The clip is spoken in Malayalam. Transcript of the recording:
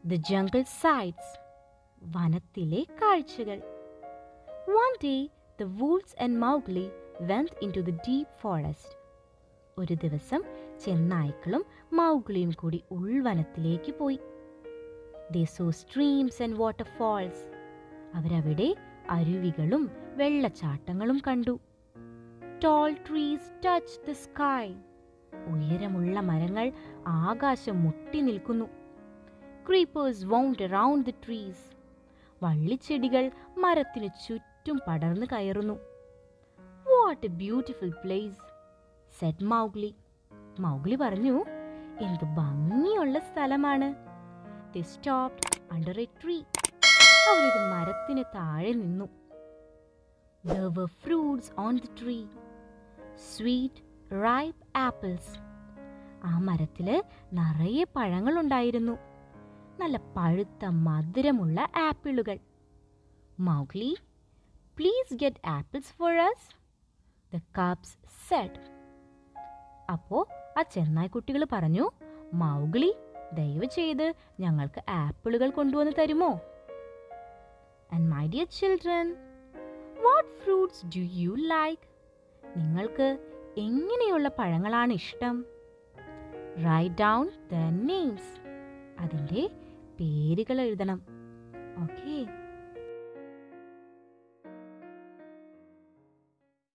ദ ജംഗിൾ സൈറ്റ്സ് വനത്തിലെ കാഴ്ചകൾ one day the wolves and Mowgli went into the deep forest ഒരു ദിവസം ചെന്നായ്ക്കളും മൗഗ്ലിയും കൂടി ഉൾവനത്തിലേക്ക് പോയി they saw streams and waterfalls അവരവിടെ അരുവികളും വെള്ളച്ചാട്ടങ്ങളും കണ്ടു tall trees touch the sky ഉയരമുള്ള മരങ്ങൾ ആകാശം മുട്ടി നിൽക്കുന്നു creepers wound around the trees വള്ളിച്ചെടികൾ മരത്തിനു ചുറ്റും പടർന്നു കയറുന്നു what a beautiful place said Mowgli Mowgli പറഞ്ഞു എന്ത് ഭംഗിയുള്ള സ്ഥലമാണ് they stopped under a tree അവരൊരു മരത്തിന് താഴെ നിന്നു There were fruits on the tree. Sweet, ripe apples. ആ മരത്തില് നിറയെ പഴങ്ങളുണ്ടായിരുന്നു നല്ല പഴുത്ത മധുരമുള്ള ആപ്പിളുകൾ Mowgli please get apples for us the cubs said അപ്പോൾ ആ ചെന്നായ്ക്കുട്ടികൾ പറഞ്ഞു മൗഗ്ലി ദയവ് ചെയ്ത് ഞങ്ങൾക്ക് ആപ്പിളുകൾ കൊണ്ടുവന്ന് തരുമോ and my dear children what fruits do you like നിങ്ങൾക്ക് എങ്ങനെയുള്ള പഴങ്ങളാണ് ഇഷ്ടം റൈറ്റ് ഡൗൺ ദ നെയിംസ് അതിൻ്റെ പേരുകൾ എഴുതണം ഓക്കേ